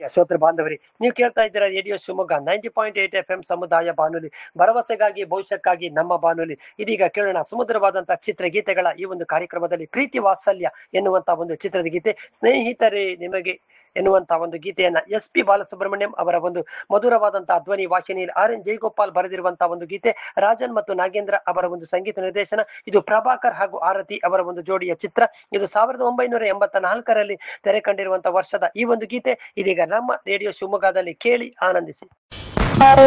ಶ್ರೋತೃ ಬಾಂಧವರಿ ನೀವು ಕೇಳ್ತಾ ಇದ್ದೀರಾ radio Shivamogga ninety point eight F M ಸಮುದಾಯ ಬಾನುಲಿ ಭರವಸೆಗಾಗಿ ಭವಿಷ್ಯಕ್ಕಾಗಿ ನಮ್ಮ ಬಾನುಲಿ ಇದೀಗ ಕೇಳೋಣ ಸುಮಧುರವಾದಂತಹ ಚಿತ್ರಗೀತೆಗಳ ಈ ಒಂದು ಕಾರ್ಯಕ್ರಮದಲ್ಲಿ ಪ್ರೀತಿ ವಾತ್ಸಲ್ಯ ಎನ್ನುವಂತ ಒಂದು ಚಿತ್ರದ ಗೀತೆ ಸ್ನೇಹಿತರೇ ನಿಮಗೆ ಎನ್ನುವಂತ ಒಂದು ಗೀತೆಯನ್ನ ಎಸ್ ಪಿ ಬಾಲಸುಬ್ರಹ್ಮಣ್ಯಂ ಅವರ ಒಂದು ಮಧುರವಾದಂತಹ ಧ್ವನಿ ವಾಹಿನಿಯಲ್ಲಿ ಆರ್ ಎನ್ ಜಯಗೋಪಾಲ್ ಬರೆದಿರುವಂತಹ ಒಂದು ಗೀತೆ ರಾಜನ್ ಮತ್ತು ನಾಗೇಂದ್ರ ಅವರ ಒಂದು ಸಂಗೀತ ನಿರ್ದೇಶನ ಇದು ಪ್ರಭಾಕರ್ ಹಾಗೂ ಆರತಿ ಅವರ ಒಂದು ಜೋಡಿಯ ಚಿತ್ರ ಇದು ಸಾವಿರದ ಒಂಬೈನೂರ ಎಂಬತ್ತ ನಾಲ್ಕರಲ್ಲಿ ತೆರೆ ಕಂಡಿರುವಂತಹ ವರ್ಷದ ಈ ಒಂದು ಗೀತೆ ಇದೀಗ ನಮ್ಮ ರೇಡಿಯೋ ಶಿವಮೊಗ್ಗದಲ್ಲಿ ಕೇಳಿ ಆನಂದಿಸಿ